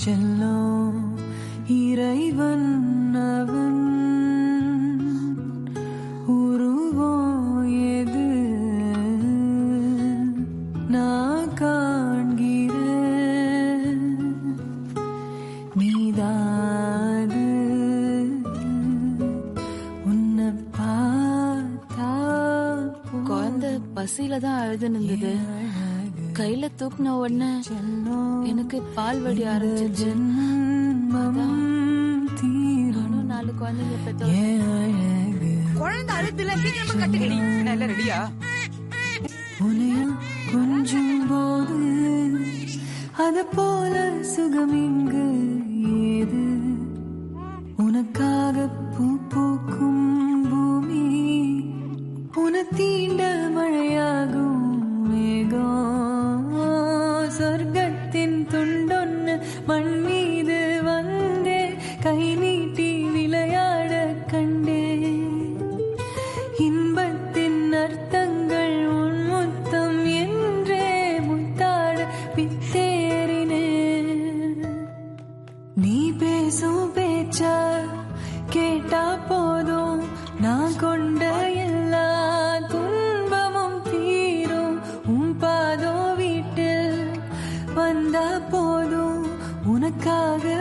செல்லம் இறைவன் அவன் உருவம் எது நான் காண்கிறேன் நீதாது உன்னை பார்த்தா குழந்தை பசியில தான் அழுது நின்றது கையில தூக்குன உடனே எனக்கு பால் வடி ஆரம்பிச்சிருச்சு ஜென்மம் தீரும் நானும் நாலு குழந்தைங்க பெற்ற என் அழகு குழந்தை அழுத்துல சீக்கிரமா கட்டுக்கடி என்ன எல்லாம் ரெடியா உனையும் கொஞ்சும் போது அது போல சுகம் இங்கு ஏது உனக்காக பூ பூக்கும் பூமி உன தீண்ட மழையாகும் மேகம் சொர்க்கத்தின் துண்டொன்னு மண் மீது வந்தே கை நீட்டி விளையாட கண்டே இன்பத்தின் அர்த்தங்கள் உன் முத்தம் என்றே முத்தாட பித்தேறினேன் நீ பேசும் பேச்ச கேட்டா போதும் நான் கொண்ட எல்லா துன்பமும் தீரும் உன் பாதோ வீட்டில் வந்தா போதும் உனக்காக